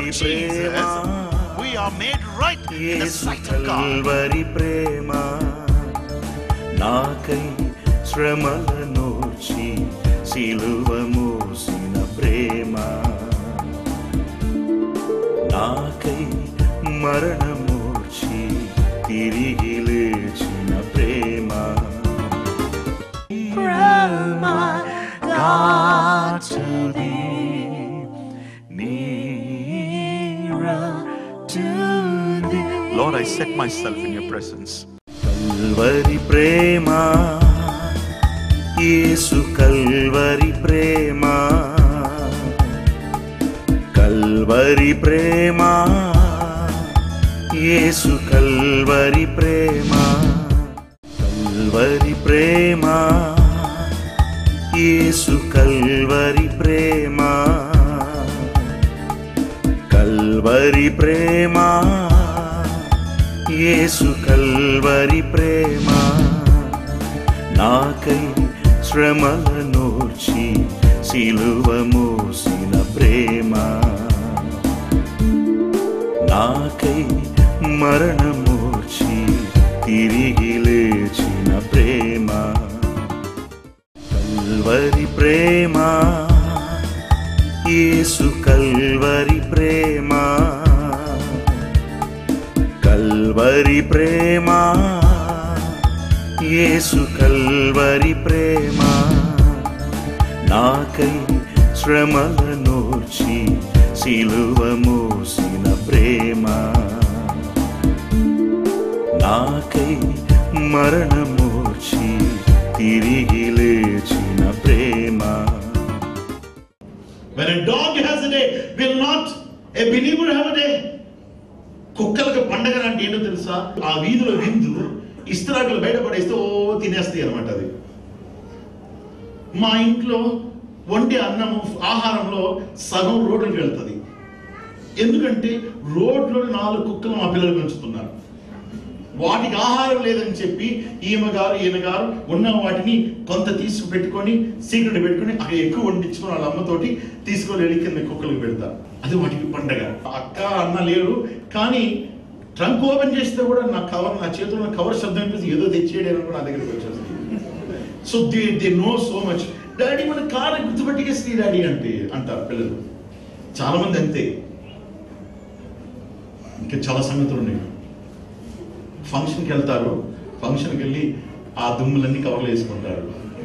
Jesus, we are made right in the Yesu sight of God. Calvary ప్రేమ నాకై శ్రమలనోర్చి సిలువ మోసిన ప్రేమ నాకై మరణమోర్చి తిరిగి లేచిన ప్రేమ God to thee, nearer to thee. Lord, I set myself in your presence. Calvary ప్రేమ యేసు కల్వరి ప్రేమ కల్వరి ప్రేమ యేసు కల్వరి ప్రేమ కల్వరి ప్రేమ యేసు కల్వరి ప్రేమ కల్వరి ప్రేమ యేసు కల్వరి ప్రేమ నాకై శ్రమలనోర్చి సిలువ మోసిన ప్రేమ నాకై మరణమోర్చి తిరిగి లేచిన ప్రేమ కల్వరి ప్రేమ యేసు కల్వరి ప్రేమ కల్వరి ప్రేమ యేసు కల్వరి ప్రేమ నాకై శ్రమలనోర్చి సిలువ మోసిన ప్రేమ నాకై మరణమోర్చి తిరిగి లేచిన ప్రేమ When a dog has a day, will not a believer have a day? కుక్కలకు పండగ అంటే ఏంటో తెలుసా ఆ వీధిలో విందు ఇస్తరాకులు బయటపడేస్తే ఓ తినేస్తాయి అనమాట అది మా ఇంట్లో వండే అన్నము ఆహారంలో సగం రోడ్డుకి వెళ్తుంది ఎందుకంటే రోడ్లో నాలుగు కుక్కలు మా పిల్లలు పెంచుతున్నారు వాటికి ఆహారం లేదని చెప్పి ఈమె గారు ఈయన గారు ఉన్న వాటిని కొంత తీసుకు పెట్టుకొని సీక్రెట్ పెట్టుకొని అక్కడ ఎక్కువ వండించుకొని వాళ్ళ అమ్మతోటి తీసుకొని వెళ్ళి కింద కుక్కలకు పెడతారు అది వాటికి పండగ అక్క అన్న లేరు కానీ ట్రంక్ ఓపెన్ చేస్తే కూడా నా కవర్ నా చేతిలో ఉన్న కవర్ శబ్దం వినిపిస్తే ఏదో తెచ్చేయడం కూడా నా దగ్గరికి వచ్చేస్తుంది so they they know so much daddy మన కారు గుర్తుపట్టికేస్తే డాడీ అంటే అంటారు పిల్లలు చాలా మంది అంతే ఇంకా చాలా సంగతులు ఉన్నాయి ఫంక్షన్కి వెళ్తారు ఫంక్షన్కి వెళ్ళి ఆ దుమ్ములన్నీ కవర్లు వేసుకుంటారు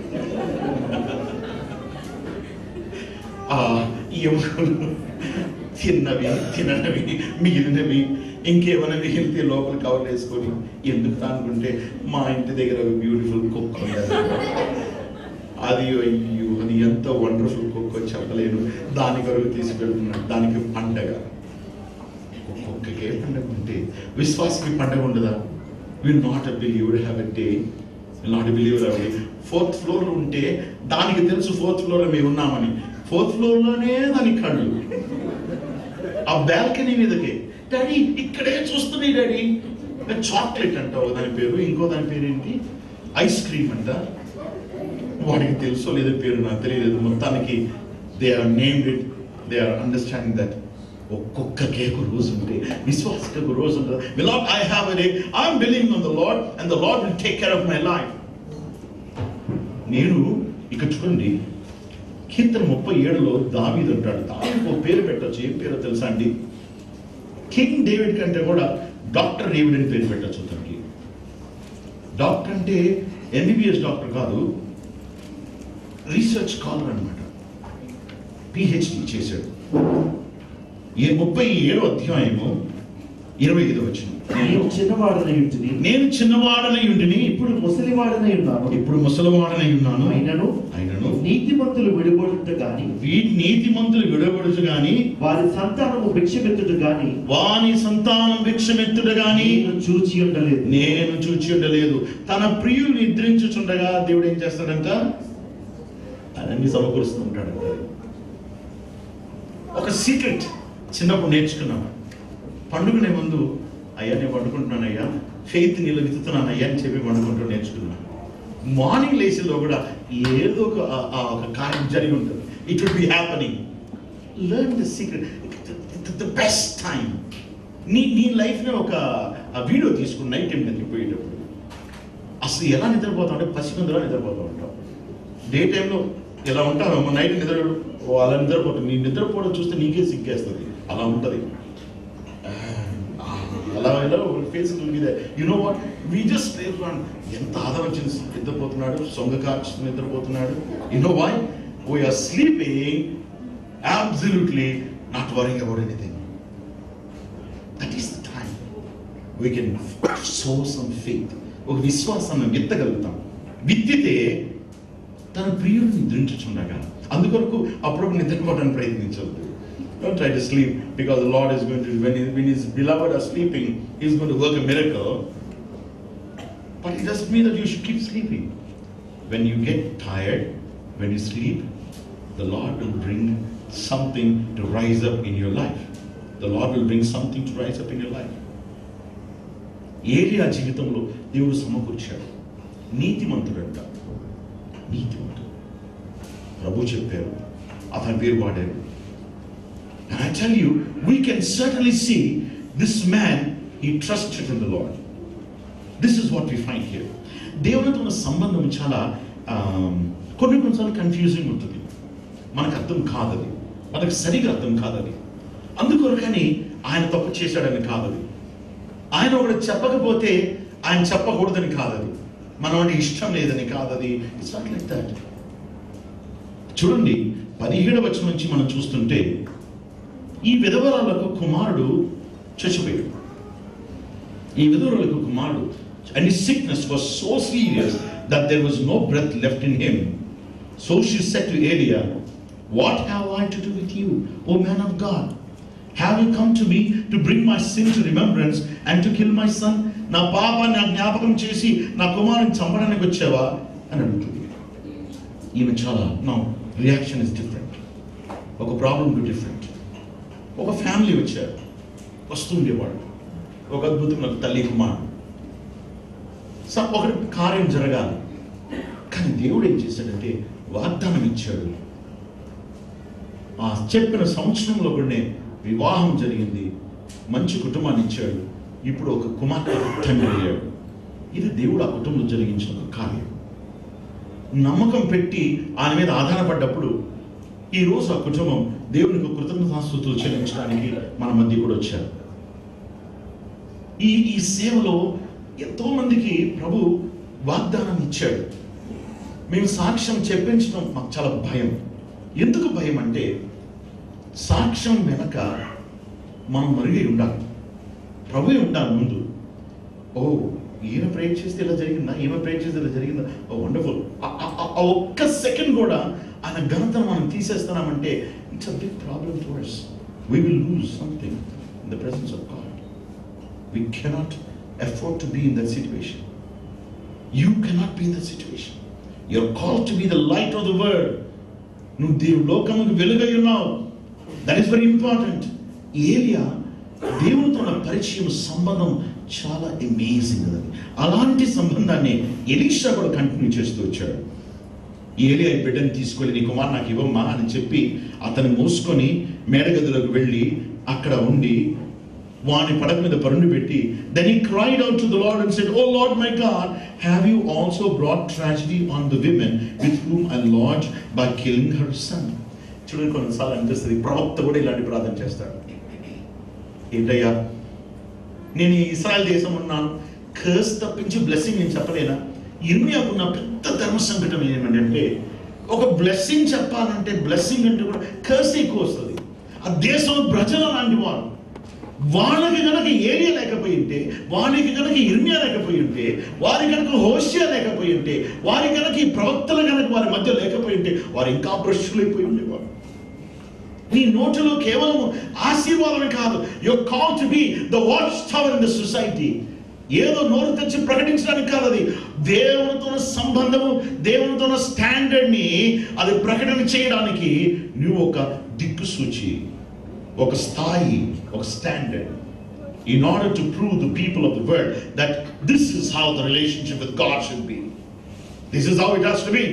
ఆ ఎముకలు తిన్నవి తినవి మిగిలినవి ఇంకేమైనా మిగిలితే లోపల కవర్లు వేసుకొని ఎందుకు అనుకుంటే మా ఇంటి దగ్గర ఒక బ్యూటిఫుల్ కుక్క ఉండదు అది అయ్యో అది ఎంత వండర్ఫుల్ కుక్క చెప్పలేను దాని కొరకు తీసుకెళ్తున్నాడు దానికి పండగ ఒక్కొక్కకే పండగ ఉంటే విశ్వాసకి పండగ ఉండదా will not a believer have a day will not believer have day fourth floor లో ఉంటే దానికి తెలుసు ఫోర్త్ ఫ్లోర్ లో మేము ఉన్నామని ఫోర్త్ ఫ్లోర్ లోనే దాని కళ్ళు ఆ బాల్కనీ మీదకి డాడీ ఇక్కడే చూస్తున్నాయి డాడీ చాక్లెట్ అంటావు దాని పేరు ఇంకో దాని పేరు ఏంటి ఐస్ క్రీమ్ అంట వాడికి తెలుసో లేదో పేరు నాకు తెలియలేదు మొత్తానికి they are named it they are understanding that ఒక్కొక్కకే ఒక రోజు ఉంటే విశ్వాసకి ఒక రోజు ఉంటుంది lord I have a day I'm believing on the lord and the lord will take care of my life నేను ఇక్కడ చూడండి కీర్తన ముప్పై ఏడులో దావీదు అంటాడు దావీదు ఒక పేరు పెట్టచ్చు ఏం పేరో తెలుసా అండి కింగ్ డేవిడ్ కంటే కూడా డాక్టర్ డేవిడ్ అని పేరు పెట్టచ్చు అతనికి డాక్టర్ అంటే ఎంబీబీఎస్ డాక్టర్ కాదు రీసెర్చ్ స్కాలర్ అనమాట పిహెచ్డి చేశాడు ఈ ముప్పై ఏడో అధ్యాయము ఇరవై ఐదు వచ్చిన నేను చిన్నవాడనై ఉంటుంది నేను చిన్నవాడనై ఉండిని ఇప్పుడు ముసలివాడనై ఉన్నాను ఇప్పుడు ముసలివాడనై ఉన్నాను అయినను అయినను నీతిమంతులు విడిపడుట గాని వీటి నీతిమంతులు విడబడుచు గాని వారి సంతానము భిక్షమెత్తుట గాని వాని సంతానం భిక్షమెత్తుడు గాని నేను చూచి ఉండలేదు నేను చూచి ఉండలేదు తన ప్రియులు నిద్రించుచుండగా దేవుడు ఏం చేస్తాడంట అన్ని సమకూరుస్తూ ఉంటాడంట ఒక సీక్రెట్ చిన్నప్పుడు నేర్చుకున్నాను పండుగనే ముందు అయ్యా నేను పండుకుంటున్నాను అయ్యా ఫెయిత్ నీళ్ళు విత్తుతున్నాను అయ్యా అని చెప్పి పండుకుంటూ నేర్చుకున్నాను మార్నింగ్ లేచిలో కూడా ఏదో ఒక ఆ- ఆ ఒక కార్యం జరిగి ఉంటుంది it will be happening learn the secret the best time నీ నీ లైఫ్లో ఒక వీడియో తీసుకుని నైట్ టైం నిద్రపోయేటప్పుడు అసలు ఎలా నిద్రపోతావు అంటే పసికందులో నిద్రపోతూ ఉంటావు డే టైంలో ఎలా ఉంటావు నైట్ నిద్ర ఓ అలా నిద్రపోతుంది నీ నిద్రపోవడం చూస్తే నీకే సిగ్గేస్తుంది అలా ఉంటుంది అలా ఇలా face you know what we just ఎంత ఆదాయం వచ్చింది నిద్రపోతున్నాడు సొంగ కార్చి నిద్రపోతున్నాడు you know why we're sleeping absolutely not worrying about anything that is the time we can sow some faith ఒక విశ్వాసాన్ని విత్తగలుగుతాం విత్తితే తన ప్రియుడిని నిద్రించుచుండగా అందుకొరకు అప్పుడప్పుడు నిద్రపోవడానికి ప్రయత్నించవద్దు Don't try to sleep because the Lord is going to, when, he, when his beloved are sleeping, he's going to work a miracle. But it doesn't mean that you should keep sleeping. When you get tired, when you sleep, the Lord will bring something to rise up in your life. The Lord will bring something to rise up in your life. ఏలియా జీవితంలో దేవుడు సమకూర్చాడు నీతిమంతుడంట నీతిమంతుడు ప్రభు చెప్పారు అతని పేరు వాడారు And I tell you, we can certainly see this man, he trusted in the Lord. This is what we find here. దేవునితో ఉన్న సంబంధం చాలా ఆమ్, కొన్ని కొన్నిసార్లు కన్ఫ్యూజింగ్ ఉంటుంది మనకు అర్థం కాదది మనకు సరిగా అర్థం కాదది అందుకొరకని ఆయన తప్పు చేశాడని కాదది ఆయన ఒకటి చెప్పకపోతే ఆయన చెప్పకూడదని కాదది మనం అంటే ఇష్టం లేదని కాదది ఇట్స్ నాట్ లైక్ దట్ చూడండి పదిహేడు వచ్చిన నుంచి మనం చూస్తుంటే ఈ విధవరాలకు కుమారుడు చచ్చిపోయాడు ఈ విధవరాలకు కుమారుడు and his sickness was so serious that there was no breath left in him so she said to Elijah what have I to do with you O man of God have you come to me to bring my sin to remembrance and to kill my son నా పాపాన్ని నా జ్ఞాపకం చేసి నా కుమారుని చంపడానికి వచ్చావా అని అడుగుతుంది ఈమె చాలా నా రియాక్షన్ ఇస్ డిఫరెంట్ ఒక ప్రాబ్లం డిఫరెంట్ ఒక ఫ్యామిలీ వచ్చారు వస్తుండేవాడు ఒక అద్భుతమైన తల్లి కుమారుడు స- ఒక కార్యం జరగాలి కానీ దేవుడు ఏం చేశాడంటే వాగ్దానం ఇచ్చాడు ఆ చెప్పిన సంవత్సరంలో కూడా వివాహం జరిగింది మంచి కుటుంబాన్ని ఇచ్చాడు ఇప్పుడు ఒక కుమార్తె తండ్రి అయ్యాడు ఇది దేవుడు ఆ కుటుంబంలో జరిగించిన ఒక కార్యం నమ్మకం పెట్టి ఆయన మీద ఆధారపడ్డప్పుడు ఈ రోజు ఆ కుటుంబం దేవునికి కృతజ్ఞతాస్తుతులు చెల్లించడానికి మన మధ్య కూడా వచ్చారు ఈ ఈ సేవలో ఎంతో మందికి ప్రభు వాగ్దానం ఇచ్చాడు మేము సాక్ష్యం చెప్పించడం మాకు చాలా భయం ఎందుకు భయం అంటే సాక్ష్యం వెనక మనం మరుగై ఉండాలి ప్రభువే ఉండాలి ముందు ఓ ఈయన ప్రేర్ చేస్తే ఇలా జరిగిందా ఈమె ప్రేర్ చేస్తే ఇలా జరిగిందా ఓ వండర్ఫుల్ ఆ ఒక్క సెకండ్ కూడా ఆయన ఘనతను మనం తీసేస్తున్నామంటే it's a big problem to us we will lose something in the presence of God we cannot afford to be in that situation you cannot be in that situation your call to be the light of the world నువ్వు దేవుడు లోకముకు వెలుగై ఉన్నావు that is very important ఏలియా దేవునితో ఉన్న పరిచయం సంబంధం చాలా అమేజింగ్ అది అలాంటి సంబంధాన్ని ఎలీషా కూడా కంటిన్యూ చేస్తూ వచ్చాడు ఏలియా ఈ బిడ్డని తీసుకెళ్ళి నీ కుమార్ నాకు ఇవ్వమ్మా అని చెప్పి అతను మోసుకొని మేడగదిలోకి వెళ్ళి అక్కడ ఉండి వాని పడక మీద పరుండి పెట్టి then he cried out to the Lord and said, Oh Lord my God, have you also brought tragedy on the women with whom I lodged by killing her son? చూడండి కొన్నిసార్లు అనిపిస్తుంది ప్రవక్త కూడా ఇలాంటి ప్రార్థన చేస్తాడు ఏంటయ్యా నేను ఈ ఇస్రాయల్ దేశం ఉన్నాను కర్స్ తప్పించి బ్లెస్సింగ్ నేను చెప్పలేనా ఇర్మియాకున్న పెద్ద ధర్మ సంకటం ఏమంటే ఒక బ్లెస్సింగ్ చెప్పాలంటే బ్లెస్సింగ్ అంటే కూడా కర్స్ ఎక్కువ వస్తుంది ఆ దేశం ప్రజలు లాంటి వారు వాళ్ళకి కనుక ఏరియా లేకపోయి ఉంటే వారికి కనుక ఇర్మియా లేకపోయి ఉంటే వారి కనుక హోషియా లేకపోయి ఉంటే వారి కనుక ఈ ప్రవక్తలు కనుక వారి మధ్య లేకపోయి ఉంటే వారు ఇంకా భ్రష్టులైపోయి ఉండేవారు నీ నోటిలో కేవలం ఆశీర్వాదమే కాదు you call to be the watch tower in the society ఏదో నోరు తెచ్చి ప్రకటించడానికి కాదు అది దేవునితో ఉన్న సంబంధము దేవునితో ఉన్న స్టాండర్డ్ ని అది ప్రకటన చేయడానికి నువ్వు ఒక దిక్కు సూచి ఒక స్థాయి ఒక standard in order to prove the people of the world that this is how the relationship with God should be. This is how it has to be.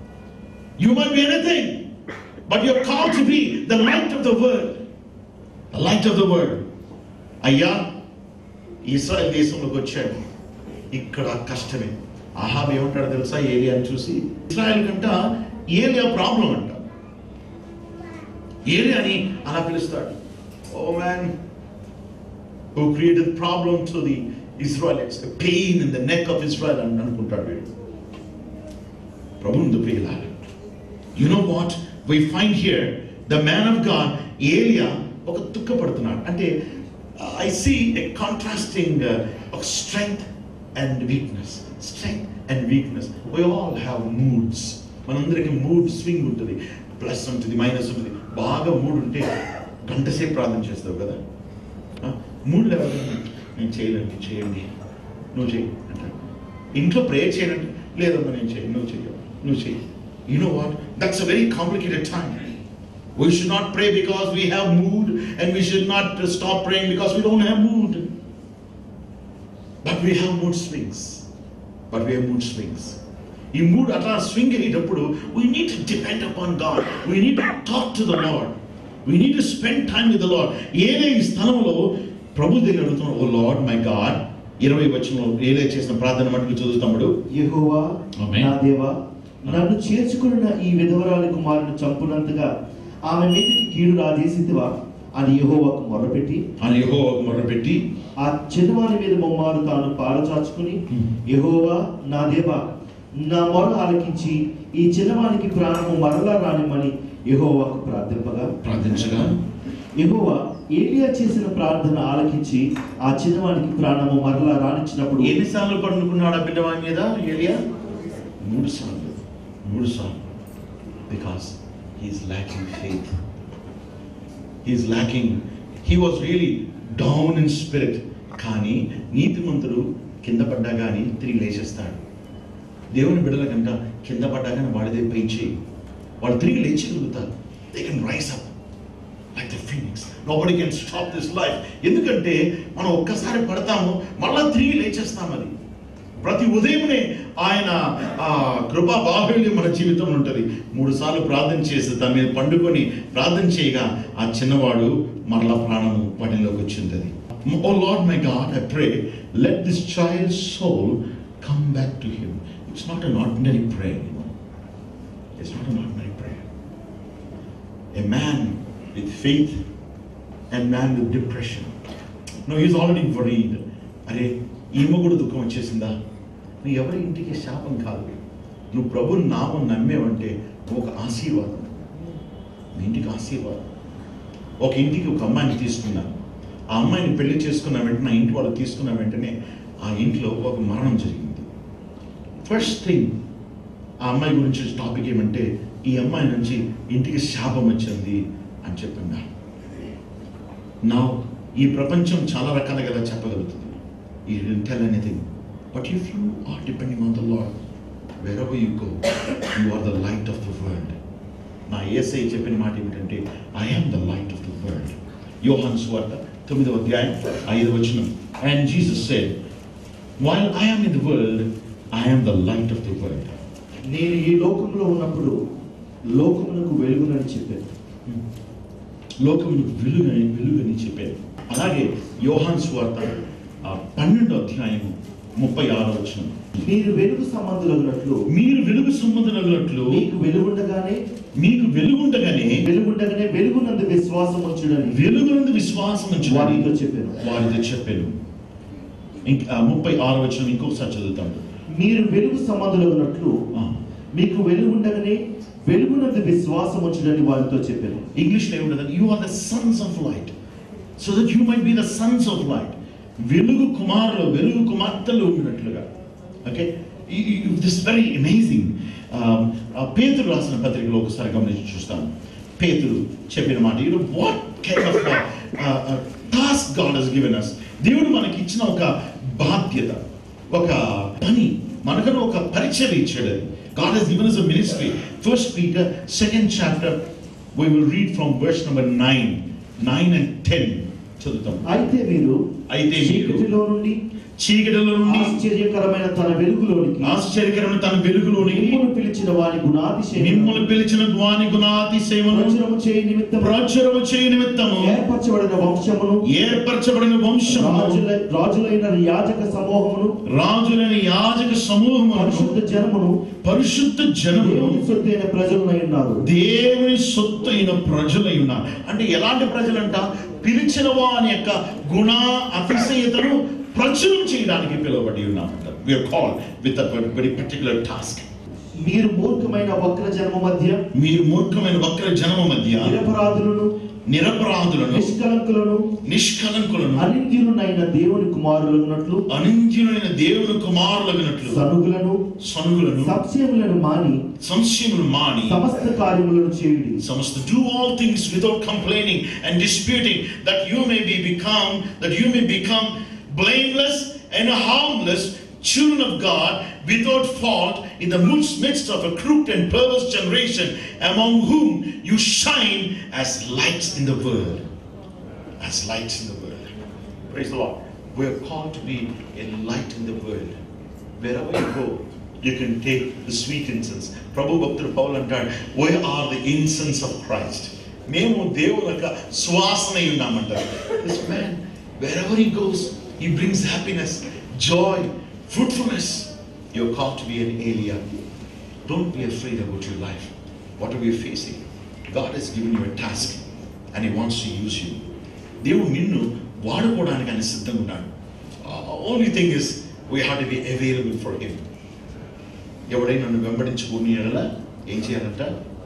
You might be anything, but you're called to be the light of the world. Light of the world అయ్యా Israel దేశంలోకి వచ్చాడు ఇక్కడ కష్టమే Ahab ఏమంటాడు తెలుసా ఏలియాని చూసి Israel కంట ఏలియా ప్రాబ్లం అంట ఏలియాని అలా పిలుస్తాడు O man who created problem to the Israelites pain in the neck of Israel అని అనుకుంటాడు వీడు ప్రభు ముందు ప్రియులారా you know what we find here the man of God Elijah ఒక దుఃఖపడుతున్నాడు అంటే ఐ సీ ఎ కాంట్రాస్టింగ్ ఒక strength and weakness strength and weakness we all have moods మనందరికి మూడ్ స్వింగ్ ఉంటుంది ప్లస్ ఉంటుంది మైనస్ ఉంటుంది బాగా మూడ్ ఉంటే గంట సేపు ప్రార్థన చేస్తావు కదా మూడు లెవెల్ నేను చేయలేండి చేయండి నువ్వు చేయి అంటాడు ఇంట్లో ప్రేయర్ చేయనంటే లేదమ్మా నేను చేయి నువ్వు చెయ్యవు నువ్వు చెయ్యి you know what that's a very complicated time We should not pray because we have mood, and we should not uh, stop praying because we don't have mood. But we have mood swings. But we have mood swings. ఈ mood అట్లా swing అయ్యేటప్పుడు we need to depend upon God we need to talk to the lord we need to spend time with the lord ఏదే ఈ స్థలంలో ప్రభు దగ్గర అడుగుతున్నాడు ఓ lord my God ఇరవై వచనంలో ఏలే చేసిన ప్రార్థన మటుకు చదువుతాడు యెహోవా ఆమేన్. నా దేవా నన్ను చేర్చుకున్న ఈ విధవరాలి కుమారుని చంపునంతగా ఆమె మీదకి కీడు రాజేసిందివా అని యెహోవాకు మొరపెట్టి అని యహో మొరపెట్టి ఆ చిన్నవారి మీద మొమ్మారు తాను పారచాచుకుని యెహోవా నా దేవా నా మొర ఆలకించి ఈ చిన్నవానికి ప్రాణము మరలా రానిమ్మని యెహోవాకు ప్రార్థింపగా ప్రార్థించగా యెహోవా ఏలియా చేసిన ప్రార్థన ఆలకించి ఆ చిన్నవానికి ప్రాణము మరలా రానిచ్చినప్పుడు ఎన్నిసార్లు పండుకున్నాడు ఆ బిడ్డవాని మీద ఏలియా మూడు సార్లు మూడు సార్లు because he's lacking faith he's lacking he was really down in spirit కానీ నీతిమంతుడు కింద పడ్డా కానీ తిరిగి లేచేస్తాడు దేవుని బిడ్డల కంట కింద పడ్డా కానీ వాడిదే పై చేయి వాళ్ళు తిరిగి లేచగలుగుతారు they can rise up like the phoenix nobody can stop this life ఎందుకంటే మనం ఒక్కసారి పడతాము మళ్ళా తిరిగి లేచేస్తాం అది ప్రతి ఉదయమునే ఆయన ఆ కృపా బాహుళ్యం మన జీవితంలో ఉంటుంది మూడు సార్లు ప్రార్థన చేసి తన మీద పండుకొని ప్రార్థన చేయగా ఆ చిన్నవాడు మరలా ప్రాణము వాటిలోకి వచ్చింది O lord my God I pray let this child soul come back to him it's not an ordinary prayer it's not an ordinary prayer a man with faith and man with depression. No, he's already worried. అరే ఈమె కూడా దుఃఖం వచ్చేసిందా నువ్వు ఎవరి ఇంటికి శాపం కాదు నువ్వు ప్రభు నామం నమ్మేవంటే ఒక ఆశీర్వాదం నీ ఇంటికి ఆశీర్వాదం ఒక ఇంటికి ఒక అమ్మాయిని తీసుకున్నాను ఆ అమ్మాయిని పెళ్లి చేసుకున్న వెంటనే ఆ ఇంటి వాళ్ళు తీసుకున్న వెంటనే ఆ ఇంట్లో ఒక మరణం జరిగింది ఫస్ట్ థింగ్ ఆ అమ్మాయి గురించి టాపిక్ ఏమంటే ఈ అమ్మాయి నుంచి ఇంటికి శాపం వచ్చింది అని చెప్పిందా నా ఈ ప్రపంచం చాలా రకాలుగా ఇలా చెప్పగలుగుతుంది ఈ tell anything but if you are depending on the lord wherever you go you are the light of the world నా ఏసై చెప్పిన మాట ఏమిటంటే I am the light of the world యోహాన్ స్వార్త తొమ్మిదవ అధ్యాయం ఐదు వచనం and Jesus said while I am in the world I am the light of the world నేను ఈ లోకంలో ఉన్నప్పుడు లోకమునకు వెలుగునని చెప్పాను లోకమును వెలుగని వెలుగని చెప్పారు అలాగే యోహాన్ స్వార్త ఆ పన్నెండో అధ్యాయము ముప్పై ఆరో వచనం మీరు వెలుగు సంబంధులగినట్లు మీరు వెలుగు సంబంధులట్లు మీకు వెలుగుండగానే మీకు వెలుగుండగానే వెలుగుండగానే వెలుగునందు విశ్వాసం ఉంచుడని వెలుగునందు విశ్వాసం ఉంచుడని వారితో చెప్పాను వారితో చెప్పాను ఇంకా ముప్పై ఆరో వచనం ఇంకొకసారి చదువుతాను మీరు వెలుగు సంబంధులగినట్లు ఆ, మీకు వెలుగుండగానే వెలుగునందు విశ్వాసం ఉంచుడని వారితో చెప్పాను ఇంగ్లీష్లో ఏముంటుంది you are the sons of light so that you might be the sons of light వెలుగు కుమారులు వెలుగు కుమార్తెలు ఉన్నట్లుగా ఓకే దిస్ వెరీ అమేజింగ్ పేతురు రాసిన పత్రికలో ఒకసారి గమనించి చూస్తాను పేతురు చెప్పిన మాట you what kind of task God has given us దేవుడు మనకి ఇచ్చిన ఒక బాధ్యత ఒక పని మనకను ఒక పరిచయం ఇచ్చాడు అది God has given us a ministry first Peter second chapter we will read from verse number 9 9 and 10 చదువుతాం అయితే మీరు అయితే మీరు చీకటిలో నుండి చీకటిలో నుండి ఆశ్చర్యకరమైన తన వెలుగులోనికి ఆశ్చర్యకరమైన తన వెలుగులోని మిమ్మును పిలిచిన వారి గుణాతిశయం మిమ్మల్ని పిలిచిన వాని గుణాతిశయమును ప్రచురము చేయ నిమిత్తం ప్రచురము చేయ నిమిత్తము ఏర్పరచబడిన వంశమును ఏర్పరచబడిన వంశము రాజుల రాజులైన యాజక సమూహమును రాజులని యాజక సమూహమును పరిశుద్ధ జనమును పరిశుద్ధ జనమును దేవుని సొత్తైన ప్రజలై ఉన్నారు దేవుని సొత్తు అయిన ప్రజలై ఉన్నారు అంటే ఎలాంటి ప్రజలంట పిలిచిన వాని యొక్క గుణ అతిశయతను ప్రచురం చేయడానికి పిలువబడి ఉన్నామంట we're call with very particular task మీరు మూర్ఖమైన వక్ర జన్మ మధ్య మీరు మూర్ఖమైన వక్ర జనము మధ్య నిరపరాధులను నిరపరాధులను నిష్కలంకులను నిష్కలంకులను అనింద్యులనైన దేవుని కుమారులున్నట్లు అనింద్యులైన దేవుని కుమారులగినట్లు సనుగులను సనుగులను సంశయములను మాని సంశయములు మాని సమస్త కార్యములను చేయుడి Samasta, do all things without complaining and disputing, that you may be become, that you may become blameless and harmless children of God without fault in the midst of a crooked and perverse generation, among whom you shine as lights in the world. As lights in the world. Praise the Lord. We are called to be a light in the world. Wherever you go, you can take the sweet incense. ప్రభు భక్తుడు పౌలు అంటాడు we are the incense of Christ మేము దేవుని యొక్క సువాసన అయి ఉన్నామంటారు this man wherever he goes he brings happiness joy fruitfulness your call to be an Elijah don't be afraid about your life what are you facing God has given you task and he wants to use you దేవుడు నిన్ను వాడుకోవడానికి ఆయన సిద్ధంగా ఉన్నాడు only thing is we have to be available for him ఎవడైనా నన్ను వెంబడించుకుని ఎడల ఏం చేయాలంట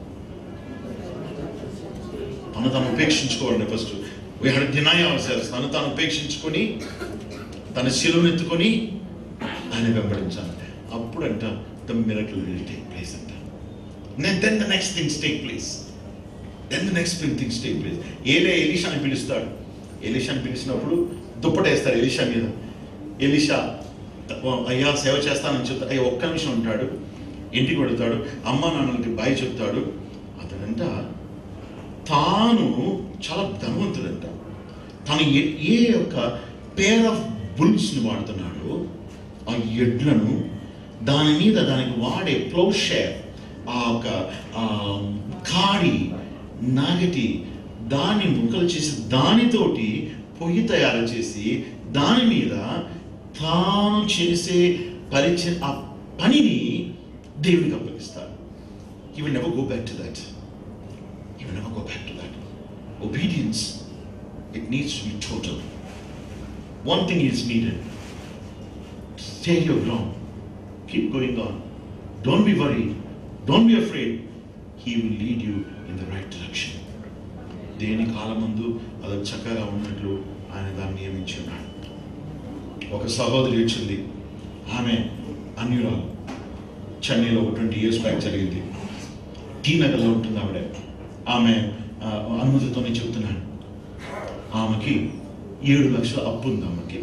తను తాను ఉపేక్షించుకోవాలండి first we have deny our selves తను తాను ఉపేక్షించుకొని తన శిలువను ఎత్తుకొని ఆయన వెంబడించాలి అప్పుడంట the miracle will take place అంట then the next things take place then the next things take place ఏలే ఎలీషాని పిలుస్తాడు ఎలీషాని పిలిచినప్పుడు దుప్పటేస్తాడు ఎలీషా మీద ఎలీషా అయ్యా సేవ చేస్తానని చెప్తాడు అయ్యా ఒక్క నిమిషం ఉంటాడు ఇంటికి వెళతాడు అమ్మ నాన్నలకి బాయ్ చెప్తాడు అతడంట తాను చాలా ధనవంతుడంట తను ఏ ఏ యొక్క పేర్ ఆఫ్ బుల్స్ని వాడుతున్నాడో ఆ ఎడ్లను దాని మీద దానికి వాడే ప్లౌ షేర్ ఆ యొక్క ఆ, కాడి నాగటి దాన్ని ముక్కలు చేసి దానితోటి పొయ్యి తయారు చేసి దాని మీద తాను చేసే పరిచ ఆ పనిని దేవునికి అప్పగిస్తాడు he will never go back to that he will never go back to that obedience it needs to be total one thing is needed stay your ground keep going on don't be worried don't be afraid he will lead you in the right direction దేని కాలమందు అది చక్కగా ఉన్నట్లు ఆయన దాన్ని నియమించి ఉన్నాడు ఒక సహోదరి వచ్చింది ఆమె అన్యురాలు చెన్నైలో ఒక ట్వంటీ ఇయర్స్ బ్యాక్ జరిగింది టీ నగర్లో ఉంటుంది ఆవిడ ఆమె ఆ, అనుమతితోనే చెప్తున్నాను ఆమెకి ఏడు లక్షల అప్పు ఉంది ఆమెకి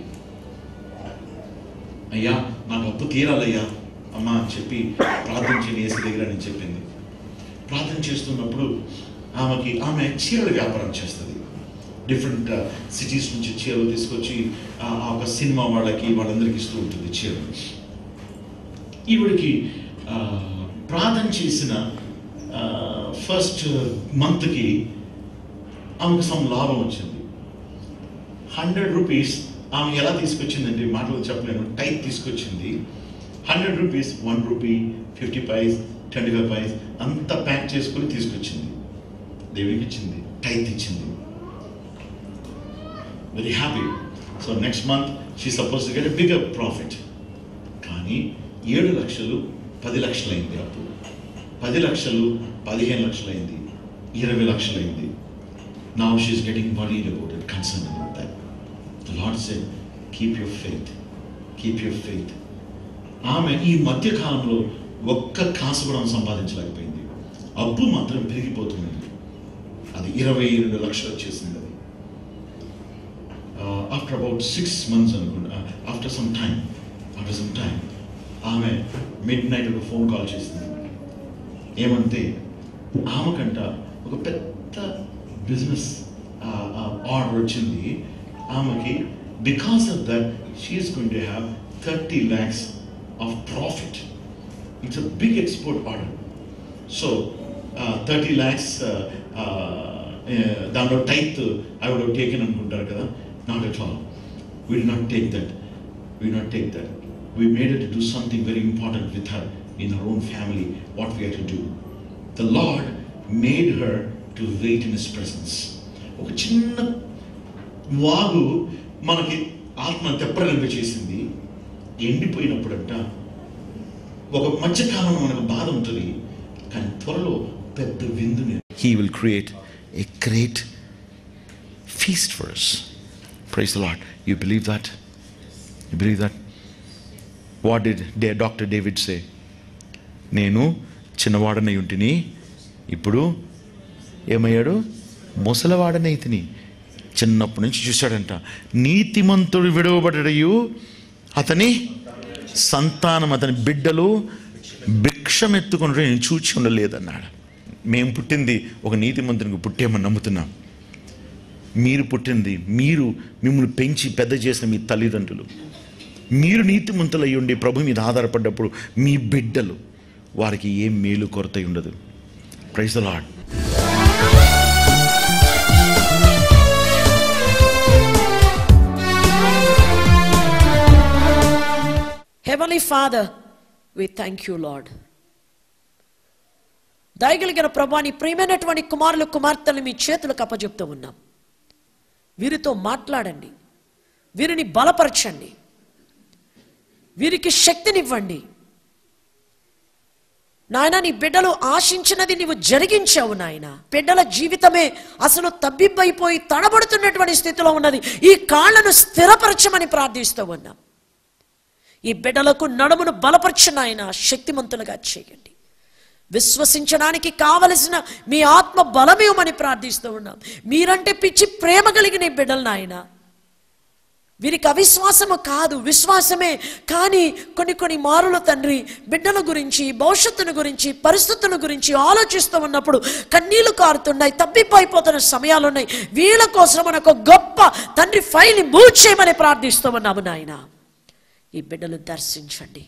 అయ్యా నాకు అప్పు తీరాలయ్యా అమ్మా అని చెప్పి ప్రార్థన చేయని ఏసీ దగ్గర అని చెప్పింది ప్రార్థన చేస్తున్నప్పుడు ఆమెకి ఆమె చీరల వ్యాపారం చేస్తుంది డిఫరెంట్ సిటీస్ నుంచి చీరలు తీసుకొచ్చి ఆ ఆ ఒక సినిమా వాళ్ళకి వాళ్ళందరికీ ఇస్తూ ఉంటుంది చీరలు ఈవిడికి ఆ, ప్రార్థన చేసిన ఫస్ట్ మంత్కి ఆమెకు సమ్ లాభం వచ్చింది హండ్రెడ్ రూపీస్ ఆమె ఎలా తీసుకొచ్చిందంటే మాటలు చెప్పలేను టైప్ తీసుకొచ్చింది hundred rupees one rupee fifty paise twenty five paise అంతా ప్యాక్ చేసుకొని తీసుకొచ్చింది దేవుడికి ఇచ్చింది టైప్ ఇచ్చింది very happy so next month she suppose to get a bigger profit కానీ ఏడు లక్షలు పది లక్షలైంది అప్పు పది లక్షలు పదిహేను లక్షలైంది ఇరవై లక్షలైంది now she's getting worried about it concern about that the lord said keep your faith keep your faith ఆమె ఈ మధ్య కాలంలో ఒక్క కాసు కూడా ఆమె సంపాదించలేకపోయింది అప్పు మాత్రం పెరిగిపోతుంది అది ఇరవై రెండు లక్షలు వచ్చేసింది అది ఆఫ్టర్ అబౌట్ సిక్స్ మంత్స్ అనుకుంటా after some time after some time ఆమె మిడ్ నైట్ ఒక ఫోన్ కాల్ చేసింది ఏమంటే ఆమెకంట ఒక పెద్ద బిజినెస్ ఆర్డర్ వచ్చింది ఆమెకి because of that she's going to have thirty lakhs of profit it's a big export order so thirty lakhs దాంట్లో టైత్ ఐ వుడ్ టేకెన్ అనుకుంటారు కదా not at all we not take that we not take that we made to do something very important with her in her own family what we to do the lord made her to wait in his presence ఒక చిన్న వాగు మనకి ఆత్మ తెప్పరలింప చేసింది ఎండిపోయినప్పుడంట ఒక మధ్యకాలంలో మనకు బాధ ఉంటుంది కానీ త్వరలో పెద్ద విందుని He will create a great feast for us. Praise the Lord. You believe that? You believe that? What did Da- Dr. David say? నేను చిన్నవాడనై ఉంటిని ఇప్పుడు ఏమయ్యాడు ముసలివాడనైతిని చిన్నప్పటి నుంచి చూశాడంట నీతిమంతుడు విడవబడయు అతని సంతానం అతని బిడ్డలు భిక్షం ఎత్తుకుని నేను చూచి ఉండలేదన్నాడు మేము పుట్టింది ఒక నీతిమంతునికి పుట్టేమని నమ్ముతున్నాం మీరు పుట్టింది మీరు మిమ్మల్ని పెంచి పెద్ద చేసిన మీ తల్లిదండ్రులు మీరు నీతిమంతులై ఉండి ప్రభు మీద ఆధారపడ్డప్పుడు మీ బిడ్డలు వారికి ఏం మేలు కొరత ఉండదు praise the lord Heavenly Father, we thank you, Lord. దయగలిగిన ప్రభా నీ ప్రియమైనటువంటి కుమారులు కుమార్తెలు మీ చేతులకు అప్పచెప్తూ ఉన్నాం వీరితో మాట్లాడండి వీరిని బలపరచండి వీరికి శక్తినివ్వండి నాయన నీ బిడ్డలు ఆశించినది నీవు జరిగించావు నాయన బిడ్డల జీవితమే అసలు తబ్బిబ్బైపోయి తడబడుతున్నటువంటి స్థితిలో ఉన్నది ఈ కాళ్లను స్థిరపరచమని ప్రార్థిస్తూ ఉన్నాం ఈ బిడ్డలకు నడుమును బలపరిచిన ఆయన శక్తిమంతులుగా చేయండి విశ్వసించడానికి కావలసిన మీ ఆత్మ బలమేమని ప్రార్థిస్తూ ఉన్నాం మీరంటే పిచ్చి ప్రేమ కలిగిన ఈ బిడ్డలు నాయన వీరికి అవిశ్వాసము కాదు విశ్వాసమే కానీ కొన్ని కొన్ని మారుల తండ్రి బిడ్డల గురించి భవిష్యత్తును గురించి పరిస్థితుల గురించి ఆలోచిస్తూ ఉన్నప్పుడు కన్నీళ్లు కారుతున్నాయి తప్పిపోయిపోతున్న సమయాలు ఉన్నాయి వీళ్ళ కోసం మనకు గొప్ప తండ్రి ఫైల్ని మూవ్ చేయమని ప్రార్థిస్తూ ఉన్నాము నాయన ఈ బిడ్డలు దర్శించండి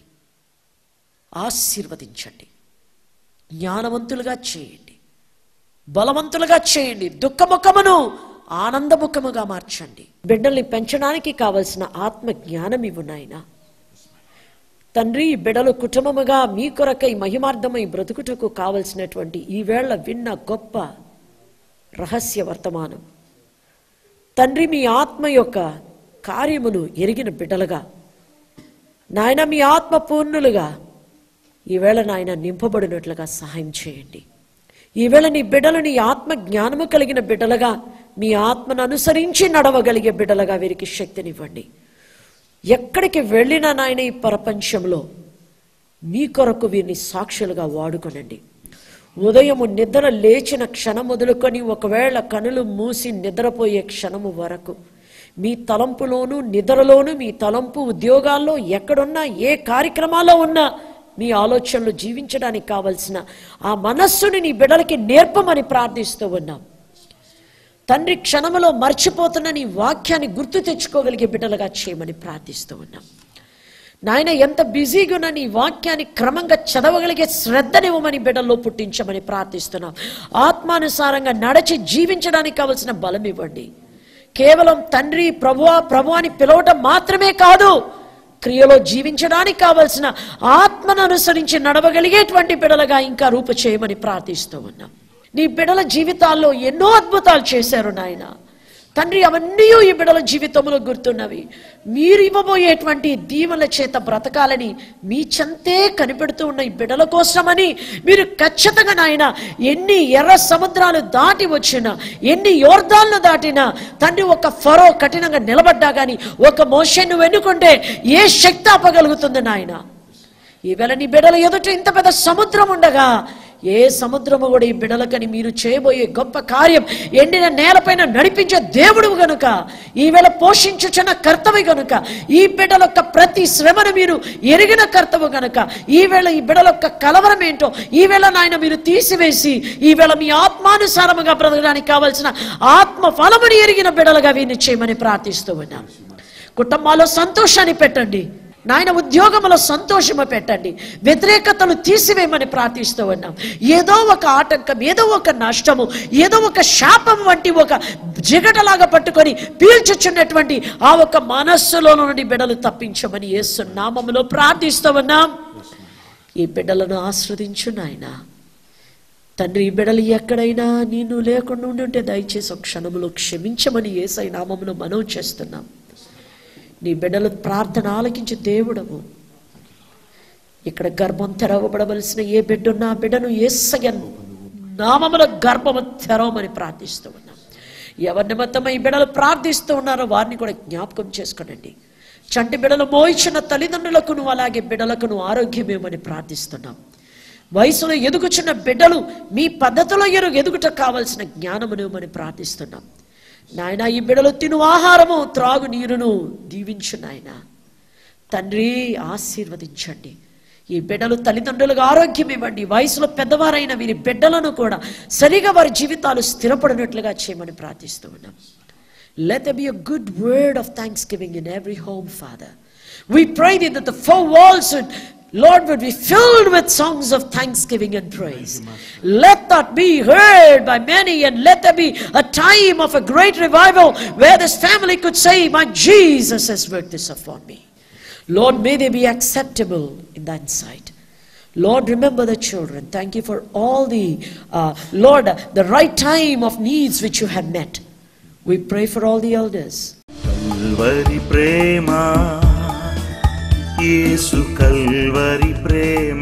ఆశీర్వదించండి జ్ఞానవంతులుగా చేయండి బలవంతులుగా చేయండి దుఃఖముఖమును ఆనందముఖముగా మార్చండి బిడ్డల్ని పెంచడానికి కావలసిన ఆత్మ జ్ఞానం ఇవ్వు నాయన తండ్రి ఈ బిడ్డలు కుటుంబముగా మీ కొరకై మహిమార్థమై బ్రతుకుటకు కావలసినటువంటి ఈవేళ విన్న గొప్ప రహస్య వర్తమానం తండ్రి మీ ఆత్మ యొక్క కార్యమును ఎరిగిన బిడ్డలుగా నాయన మీ ఆత్మ పూర్ణులుగా ఈవేళ నాయన నింపబడినట్లుగా సహాయం చేయండి ఈవేళ నీ బిడ్డలు నీ ఆత్మ జ్ఞానము కలిగిన బిడ్డలుగా మీ ఆత్మను అనుసరించి నడవగలిగే బిడ్డలుగా వీరికి శక్తినివ్వండి ఎక్కడికి వెళ్ళినా నాయన ఈ ప్రపంచంలో మీ కొరకు వీరిని సాక్షులుగా వాడుకొనండి ఉదయము నిద్ర లేచిన క్షణం మొదలుకొని ఒకవేళ కనులు మూసి నిద్రపోయే క్షణము వరకు మీ తలంపులోను నిద్రలోను మీ తలంపు ఉద్యోగాల్లో ఎక్కడున్నా ఏ కార్యక్రమాల్లో ఉన్నా మీ ఆలోచనలు జీవించడానికి కావలసిన ఆ మనస్సుని నీ బిడ్డలకి నేర్పమని ప్రార్థిస్తూ ఉన్నాం తండ్రి క్షణములో మర్చిపోతున్న నీ వాక్యాన్ని గుర్తు తెచ్చుకోగలిగే బిడ్డలుగా చేయమని ప్రార్థిస్తూ ఉన్నాం నాయన ఎంత బిజీగా ఉన్న నీ వాక్యాన్ని క్రమంగా చదవగలిగే శ్రద్ధనివ్వమని బిడ్డల్లో పుట్టించమని ప్రార్థిస్తున్నాం ఆత్మానుసారంగా నడిచి జీవించడానికి కావలసిన బలం ఇవ్వండి కేవలం తండ్రి ప్రభువా ప్రభు అని పిలవటం మాత్రమే కాదు క్రియలో జీవించడానికి కావలసిన ఆత్మను అనుసరించి నడవగలిగేటువంటి బిడలుగా ఇంకా రూపు చేయమని ప్రార్థిస్తూ ఉన్నాం నీ బిడల జీవితాల్లో ఎన్నో అద్భుతాలు చేశారు నాయన తండ్రి అవన్నీ ఈ బిడల జీవితంలో గుర్తున్నవి మీరు ఇవ్వబోయేటువంటి దీవెల చేత బ్రతకాలని మీ చెంతే కనిపెడుతూ ఉన్న ఈ బిడల కోసమని మీరు ఖచ్చితంగా నాయన ఎన్ని ఎర్ర సముద్రాలు దాటి వచ్చినా ఎన్ని యోర్దాలను దాటినా తండ్రి ఒక ఫరో కఠినంగా నిలబడ్డా కానీ ఒక మోషన్ను వెన్నుకుంటే ఏ శక్తి ఆపగలుగుతుంది నాయన ఈవేళ నీ బిడల ఎదుట ఇంత పెద్ద సముద్రం ఉండగా ఏ సముద్రము కూడా ఈ బిడలకని మీరు చేయబోయే గొప్ప కార్యం ఎండిన నేలపైన నడిపించే దేవుడు గనుక ఈవేళ పోషించుచున్న కర్తవి గనుక ఈ బిడ్డల యొక్క ప్రతి శ్రమను మీరు ఎరిగిన కర్తవు గనుక ఈవేళ ఈ బిడల యొక్క కలవరం ఏంటో ఈవేళ నాయన మీరు తీసివేసి ఈవేళ మీ ఆత్మానుసారముగా బ్రతకడానికి కావలసిన ఆత్మ ఫలముని ఎరిగిన బిడలుగా వీరిని చేయమని ప్రార్థిస్తూ ఉన్నాం కుటుంబాల్లో సంతోషాన్ని పెట్టండి నాయన ఉద్యోగంలో సంతోషము పెట్టండి వ్యతిరేకతలు తీసివేయమని ప్రార్థిస్తూ ఉన్నాం ఏదో ఒక ఆటంకం ఏదో ఒక నష్టము ఏదో ఒక శాపం వంటి ఒక జిగటలాగా పట్టుకొని పీల్చుచున్నటువంటి ఆ ఒక మనస్సులో నుండి బిడలు తప్పించమని యేసు నామములో ప్రార్థిస్తూ ఉన్నాం ఈ బిడ్డలను ఆస్వాదించు నాయనా తండ్రి ఈ బిడలు ఎక్కడైనా నేను లేకుండా ఉండి ఉంటే దయచేసి ఒక క్షణములో క్షమించమని ఏసై నామమును మనవి చేస్తున్నాం నీ బిడ్డల ప్రార్థన ఆలకించి దేవుడము ఇక్కడ గర్భం తెరవబడవలసిన ఏ బిడ్డ ఉన్నా ఆ బిడ్డను ఏసయ్య నామముల గర్భము తెరవమని ప్రార్థిస్తూ ఉన్నాం ఎవరి నిమిత్తమై ఈ బిడ్డలు ప్రార్థిస్తూ ఉన్నారో వారిని కూడా జ్ఞాపకం చేసుకోనండి చంటి బిడలు మోయించిన తల్లిదండ్రులకును అలాగే బిడలకును ఆరోగ్యమేమని ప్రార్థిస్తున్నాం వయసులో ఎదుగుచున్న బిడ్డలు మీ పద్ధతిలో ఎరుగు ఎదుగుట కావలసిన జ్ఞానమునివ్వమని ప్రార్థిస్తున్నాం నాయన ఈ బిడలు తిను ఆహారము త్రాగు నీరును దీవించు నాయన తండ్రి ఆశీర్వదించండి ఈ బిడ్డలు తల్లిదండ్రులకు ఆరోగ్యం ఇవ్వండి వయసులో పెద్దవారైన వీరి బిడ్డలను కూడా సరిగా వారి జీవితాలు స్థిరపడినట్లుగా చేయమని ప్రార్థిస్తూ ఉన్నాం Let there be a good word of thanksgiving in every home, Father. We pray thee that the four walls would, Lord, would be filled with songs of thanksgiving and praise. Let that be heard by many, and let there be a time of a great revival where this family could say, My Jesus has worked this upon me. Lord, may they be acceptable in thine sight. Lord, remember the children. Thank you for all the, uh, Lord, the right time of needs which you have met. We pray for all the elders. Calvary ప్రేమ యేసు Calvary ప్రేమ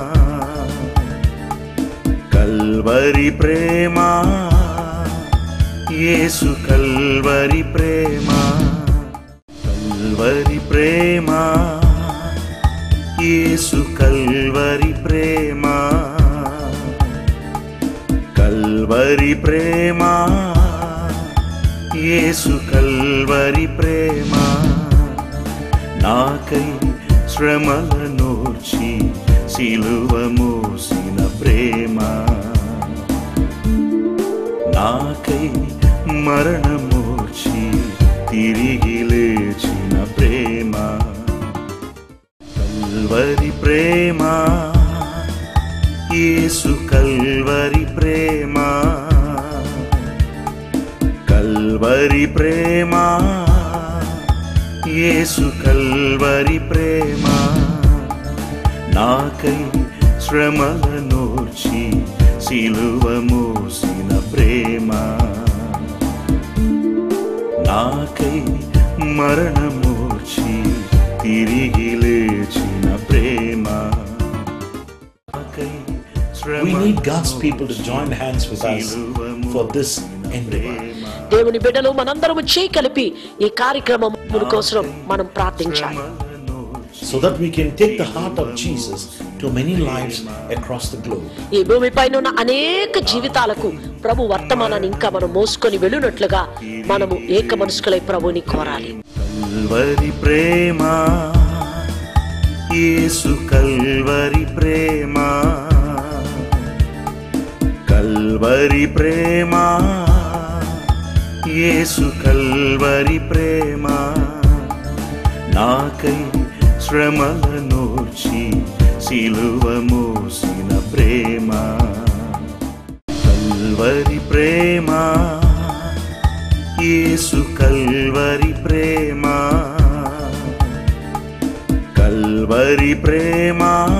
Calvary ప్రేమ యేసు Calvary ప్రేమ Calvary ప్రేమ యేసు Calvary ప్రేమ Calvary ప్రేమ యేసు Calvary ప్రేమ నాకై శ్రమలనోర్చి సిలువ మోసిన ప్రేమ నాకై మరణమోర్చి తిరిగి లేచిన ప్రేమ కల్వరి ప్రేమ యేసు కల్వరి ప్రేమ కల్వరి ప్రేమ యేసు కల్వరి ప్రేమ నాకై శ్రమలనోర్చి సిలువ మోసిన ప్రేమ నాకై మరణమోర్చి తిరిగి లేచిన ప్రేమ నాకై We need God's people to join hands with us for this endeavor. దేవుని బిడ్డలు మనందరము చేయి కలిపి ఈ కార్యక్రమం కోసం మనం ప్రార్థించాలి so that we can take the heart of Jesus to many lives across the globe. ఈ భూమిపైన ఉన్న అనేక జీవితాలకు ప్రభు వర్తమానాన్ని ఇంకా మనం మోసుకొని వెళ్ళినట్లుగా మనము ఏక మనసుకులై ప్రభుని కోరాలి కల్వరి ప్రేమ యేసు కల్వరి ప్రేమ కల్వరి ప్రేమ యేసు కల్వరి ప్రేమ నాకై శ్రమలనోర్చి సిలువ మోసిన ప్రేమ కల్వరి ప్రేమ యేసు కల్వరి ప్రేమ కల్వరి ప్రేమ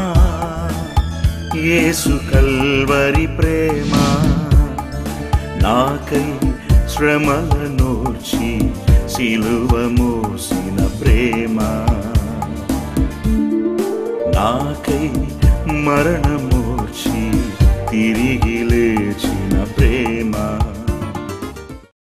యేసు కల్వరి ప్రేమ నాకై శ్రమలనోర్చి సిలువ మోసిన ప్రేమ నాకై మరణమోర్చి తిరిగి లేచిన